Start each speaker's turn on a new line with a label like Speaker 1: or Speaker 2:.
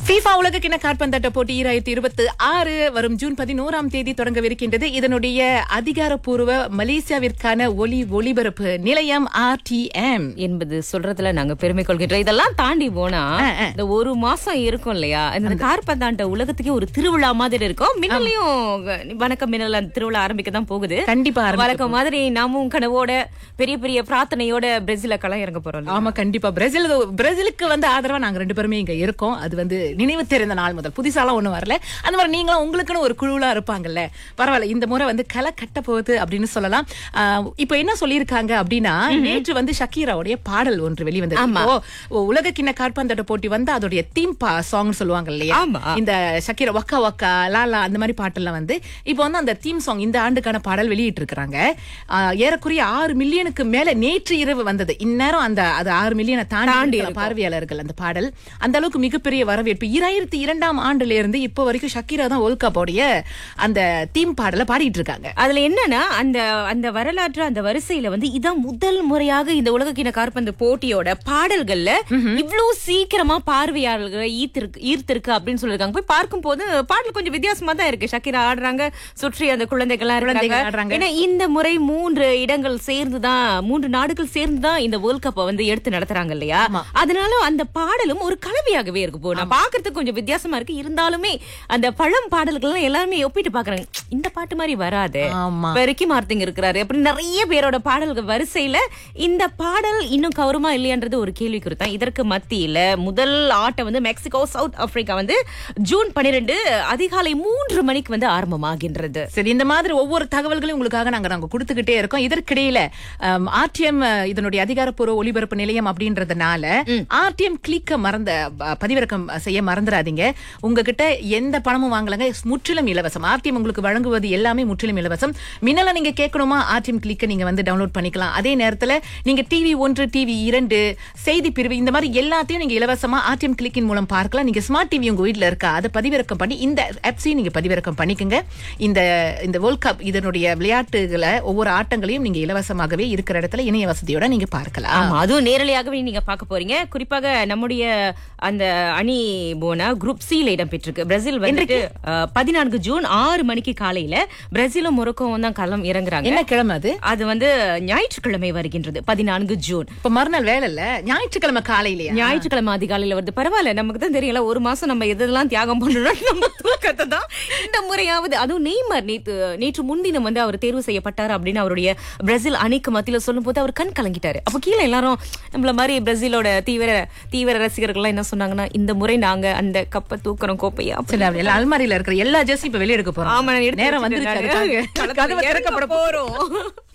Speaker 1: FIFA உலக கிண காற்பந்தாட்ட போட்டி ஈராயிரத்தி இருபத்தி ஆறு வரும் ஜூன் பதினோராம் தேதி தொடங்கவிருக்கின்றது இதனுடைய அதிகாரப்பூர்வ மலேசியாவிற்கான ஒலி ஒளிபரப்பு நிலையம் ஆர்டிஎம்
Speaker 2: என்பது சொல்றதுல நாங்க பெருமை கொள்கின்றோம் இதெல்லாம் தாண்டி போனா இந்த ஒரு மாசம் இருக்கும் இல்லையா இந்த கார்பந்தாண்ட உலகத்துக்கே ஒரு திருவிழா மாதிரி இருக்கும் மின்னலையும் வணக்கம் மின்னல் அந்த திருவிழா ஆரம்பிக்க தான் போகுது
Speaker 1: கண்டிப்பா ஆரம்பிக்க
Speaker 2: வழக்கம் மாதிரி நாமும் கனவோட பெரிய பெரிய பிரார்த்தனையோட பிரேசில களம் இறங்க போறோம்
Speaker 1: ஆமா கண்டிப்பா பிரேசில் பிரேசிலுக்கு வந்து ஆதரவா நாங்க ரெண்டு பேருமே இங்க இருக்கோம் அது வந்து நினைவு தெரிந்த நாள் முதல் புதுசாலாம் ஒண்ணும் வரல அந்த மாதிரி நீங்களும் உங்களுக்குன்னு ஒரு குழுவலா இருப்பாங்கல்ல பரவாயில்ல இந்த முறை வந்து களை கட்ட போகுது அப்படின்னு சொல்லலாம் ஆஹ் இப்போ என்ன சொல்லியிருக்காங்க அப்படின்னா நேற்று வந்து ஷக்கீராவுடைய பாடல் ஒன்று வெளிவந்தது இப்போ உலக கிண்ண காற்பந்தாட்ட போட்டி வந்து அதோடைய தீம் பா சாங் சொல்லுவாங்க இல்லையா
Speaker 2: ஆமா.
Speaker 1: இந்த ஷக்கீரா வக்கா வக்கா லாலா அந்த மாதிரி பாட்டெல்லாம் வந்து இப்போ வந்து அந்த தீம் சாங் இந்த ஆண்டுக்கான பாடல் வெளியிட்டு இருக்காங்க ஏறக்குறைய ஆறு மில்லியனுக்கு மேல நேற்று இரவு வந்தது இந்நேரம் அந்த அது ஆறு மில்லியனை தாண்டி இருக்கிற பார்வையாளர்கள் அந்த பாடல் அந்த அளவுக்கு மிகப்பெரிய வரவேற்பு இராயிரத்தி இரண்டாம் ஆண்டுல இருந்து இப்போ வரைக்கும் ஷக்கீரா தான் வேர்ல்ட் கப்போடைய அந்த தீம் பாடலை பாடிட்டு இருக்காங்க
Speaker 2: அதுல என்னன்னா அந்த அந்த வரலாற்று அந்த வரிசையில வந்து இதான் முதல் முறையாக இந்த உலகக்கிண கார்பந்து போட்டியோட பாடல்கள்ல இவ்வளவு சீக்கிரமா பார்வையாளர்களை ஈர்த்திருக்கு ஈர்த்திருக்கு அப்படின்னு சொல்லிருக்காங்க போய் பார்க்கும் போது பாடல் கொஞ்சம் வித்தியாசமா தான் இருக்கு ஷக்கீரா ஆடுறாங்க சுற்றி அந்த குழந்தைகள்லாம்
Speaker 1: குழந்தைகள்
Speaker 2: இருக்காங்க
Speaker 1: ஆடுறாங்க.
Speaker 2: ஏன்னா இந்த முறை மூன்று இடங்கள் சேர்ந்துதான் மூன்று நாடுகள் சேர்ந்துதான் இந்த வேர்ல்ட் கப்பை வந்து எடுத்து நடத்துறாங்க இல்லையா அதனால அந்த பாடலும் ஒரு கலவையாகவே இருக்கு போ நான் பாக்குறதுக்கு கொஞ்சம் வித்தியாசமா இருக்கு இருந்தாலுமே அந்த பழம் பாடல்கள் எல்லாம் எல்லாருமே ஒப்பிட்டு பாக்குறாங்க இந்த பாட்டு மாதிரி வராது
Speaker 1: ஆமா
Speaker 2: இப்ப ரிக்கி மார்த்திங் இருக்கிறாரு அப்படி நிறைய பேரோட பாடல்கள் வரிசையில இந்த பாடல் இன்னும் கவருமா இல்லையான்றது ஒரு கேள்வி குறித்தான் இதற்கு மத்தியில முதல் ஆட்டம் வந்து மெக்சிகோ சவுத் ஆப்பிரிக்கா வந்து ஜூன் பன்னிரெண்டு அதிகாலை மூன்று மணிக்கு வந்து ஆரம்பமாகின்றது
Speaker 1: சரி இந்த மாதிரி ஒவ்வொரு தகவல்களையும் உங்களுக்காக நாங்க நாங்க கொடுத்துக்கிட்டே இருக்கோம் இதற்கிடையில ஆர்டிஎம் இதனுடைய அதிகாரப்பூர்வ ஒலிபரப்பு நிலையம் அப்படின்றதுனால ஆர்டிஎம் கிளிக்க மறந்த ப- பதிவிறக்கம் செய்ய மறந்துடாதீங்க உங்ககிட்ட எந்த பணமும் வாங்கலங்க முற்றிலும் இலவசம் ஆர்டிஎம் உங்களுக்கு வழங்குவது எல்லாமே முற்றிலும் இலவசம் மின்னல நீங்க கேட்கணுமா ஆர்டிஎம் கிளிக்க நீங்க வந்து டவுன்லோட் பண்ணிக்கலாம் அதே நேரத்துல நீங்க டிவி ஒன்று டிவி இரண்டு செய்தி பிரிவு இந்த மாதிரி எல்லாத்தையும் நீங்க இலவசமா ஆர்டிஎம் கிளிக்கின் மூலம் பார்க்கலாம் நீங்க ஸ்மார்ட் டிவி உங்க வீட்ல இருக்கா அதை பதிவிறக்கம் பண்ணி இந்த ஆப்ஸையும் நீங்க பதிவிறக்கம் பண்ணிக்கோங்க இந்த இந்த வேர்ல்ட் கப் இதனுடைய விளையாட்டுகளை ஒவ்வொரு ஆட்டங்களையும் நீங்க இலவசமாகவே இருக்கிற இடத்துல இணைய வசதியோட நீங்க பார்க்கலாம்
Speaker 2: ஆமா அதுவும் நேரலையாகவே நீங்க பார்க்க போறீங்க குறிப்பாக நம்முடைய அந்த அணி போனா குரூப் சில இடம் பெற்றிருக்கு பிரேசில் வந்துட்டு அஹ், பதினான்கு ஜூன் ஆறு மணிக்கு காலையில பிரேசிலும் மொரோக்கோவும் தான் களம் இறங்குறாங்க
Speaker 1: என்ன கிழமை அது
Speaker 2: அது வந்து ஞாயிற்றுக்கிழமை வருகின்றது பதினான்கு ஜூன்
Speaker 1: இப்ப மறுநாள் வேலை இல்ல ஞாயிற்றுக்கிழமை காலையிலயா
Speaker 2: ஞாயிற்றுக்கிழமை அதிகாலையில வருது பரவாயில்ல நமக்கு தான் தெரியல ஒரு மாசம் நம்ம எதெல்லாம் தியாகம் பண்றோம் நம்ம தூக்கத்தை தான் இந்த முறையாவது அதுவும் நெய்மர் நேத்து நேற்று முன்தினம் வந்து அவர் தேர்வு செய்யப்பட்டார் அப்படின்னு அவருடைய பிரேசில் அணிக்கு மத்தியில சொல்லும் போது அவர் கண் கலங்கிட்டாரு அப்ப கீழே எல்லாரும் நம்மள மாதிரி பிரேசிலோட தீவிர தீவிர ரசிகர்கள்லாம் என்ன சொன்னாங்கன்னா இந்த முறை நாங்க அந்த கப்பை தூக்குறோம் கோப்பையா
Speaker 1: சரி அப்படி எல்லாம் அல்மாரியில இருக்கிற எல்லா ஜெர்சி இப்ப வெளிய எடுக்க போறோம்
Speaker 2: ஆமா நான் எடுத்து
Speaker 1: நேரம்
Speaker 2: வச்சிட்டேன்
Speaker 1: வந்துருச்சு
Speaker 2: நானு.
Speaker 1: அதுக்காக. கதவு
Speaker 2: களத்துல
Speaker 1: திறக்கப்பட
Speaker 2: இறங்க போறோம்